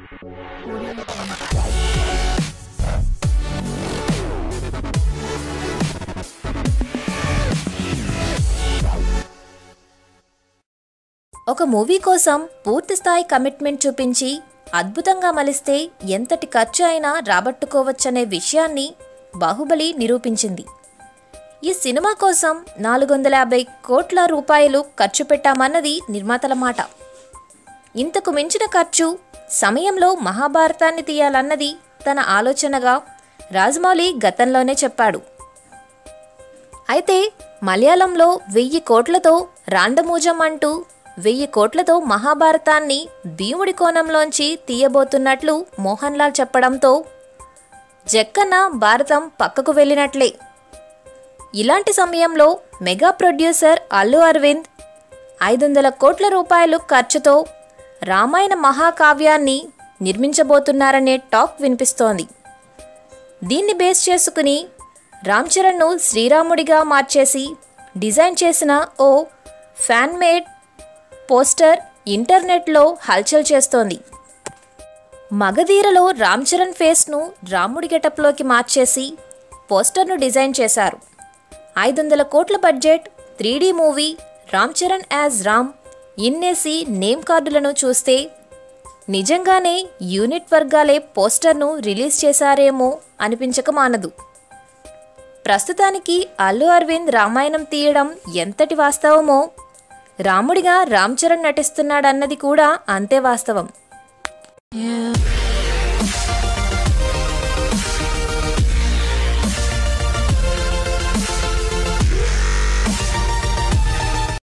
ఒక మూవీ కోసం పూర్తి స్థాయి కమిట్మెంట్ చూపించి అద్భుతంగా మలిస్తే ఎంతటి ఖర్చు అయినా రాబట్టుకోవచ్చనే విషయాన్ని బాహుబలి నిరూపించింది ఈ సినిమా కోసం నాలుగు వందల యాభై కోట్ల రూపాయలు ఖర్చు పెట్టామన్నది నిర్మాతల మాట ఇంతకు మించిన ఖర్చు సమయంలో మహాభారతాన్ని తీయాలన్నది తన ఆలోచనగా రాజమౌళి గతంలోనే చెప్పాడు అయితే మలయాళంలో వెయ్యి కోట్లతో రాండమూజం అంటూ వెయ్యి కోట్లతో మహాభారతాన్ని భీముడి కోణంలోంచి తీయబోతున్నట్లు మోహన్ లాల్ చెప్పడంతో జక్కన్న భారతం పక్కకు వెళ్ళినట్లే ఇలాంటి సమయంలో మెగా ప్రొడ్యూసర్ అల్లు అరవింద్ ఐదు వందల కోట్ల రూపాయలు ఖర్చుతో రామాయణ మహాకావ్యాన్ని నిర్మించబోతున్నారనే టాక్ వినిపిస్తోంది దీన్ని బేస్ చేసుకుని రామ్ చరణ్ను శ్రీరాముడిగా మార్చేసి డిజైన్ చేసిన ఓ ఫ్యాన్ మేడ్ పోస్టర్ ఇంటర్నెట్లో హల్చల్ చేస్తోంది మగధీరలో రామ్ చరణ్ ఫేస్ను రాముడి గెటప్లోకి మార్చేసి పోస్టర్ను డిజైన్ చేశారు ఐదు వందల కోట్ల budget three D movie Ram Charan as Ram ఇన్నేసి నేమ్ కార్డులను చూస్తే నిజంగానే యూనిట్ వర్గాలే పోస్టర్ను రిలీజ్ చేశారేమో అనిపించక మానదు ప్రస్తుతానికి అల్లు అరవింద్ రామాయణం తీయడం ఎంతటి వాస్తవమో రాముడిగా రామ్ చరణ్ నటిస్తున్నాడన్నది కూడా అంతే వాస్తవం Yeah.